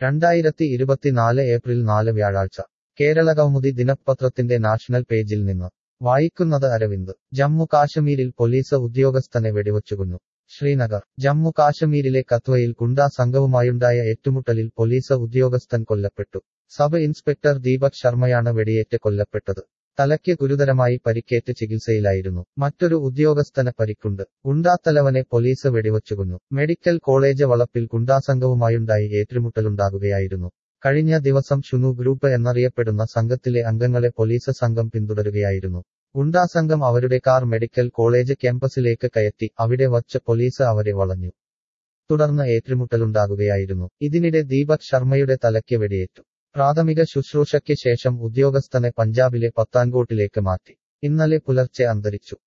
രണ്ടായിരത്തി ഇരുപത്തിനാല് ഏപ്രിൽ നാല് വ്യാഴാഴ്ച കേരളകൗമുദി ദിനപത്രത്തിന്റെ നാഷണൽ പേജിൽ നിന്ന് വായിക്കുന്നത് അരവിന്ദ് ജമ്മു കാശ്മീരിൽ പോലീസ് ഉദ്യോഗസ്ഥനെ വെടിവച്ചുകൊന്നു ശ്രീനഗർ ജമ്മു കാശ്മീരിലെ കത്വയിൽ ഗുണ്ടാ സംഘവുമായുണ്ടായ ഏറ്റുമുട്ടലിൽ പോലീസ് ഉദ്യോഗസ്ഥൻ കൊല്ലപ്പെട്ടു സബ് ഇൻസ്പെക്ടർ ദീപക് ശർമ്മയാണ് വെടിയേറ്റ് കൊല്ലപ്പെട്ടത് തലയ്ക്ക് ഗുരുതരമായി പരിക്കേറ്റ് ചികിത്സയിലായിരുന്നു മറ്റൊരു ഉദ്യോഗസ്ഥന് പരിക്കുണ്ട് ഗുണ്ടാത്തലവനെ പോലീസ് വെടിവച്ചുകൊന്നു മെഡിക്കൽ കോളേജ് വളപ്പിൽ ഗുണ്ടാസംഘവുമായുണ്ടായി ഏറ്റുമുട്ടലുണ്ടാകുകയായിരുന്നു കഴിഞ്ഞ ദിവസം ഷുനു ഗ്രൂപ്പ് എന്നറിയപ്പെടുന്ന സംഘത്തിലെ അംഗങ്ങളെ പോലീസ് സംഘം പിന്തുടരുകയായിരുന്നു ഗുണ്ടാസംഘം അവരുടെ കാർ മെഡിക്കൽ കോളേജ് ക്യാമ്പസിലേക്ക് കയറ്റി അവിടെ വച്ച് പോലീസ് അവരെ വളഞ്ഞു തുടർന്ന് ഏറ്റുമുട്ടലുണ്ടാകുകയായിരുന്നു ഇതിനിടെ ദീപക് ശർമ്മയുടെ തലയ്ക്ക് വെടിയേറ്റു പ്രാഥമിക ശുശ്രൂഷയ്ക്ക് ശേഷം ഉദ്യോഗസ്ഥനെ പഞ്ചാബിലെ പത്താൻകോട്ടിലേക്ക് മാറ്റി ഇന്നലെ പുലർച്ചെ അന്തരിച്ചു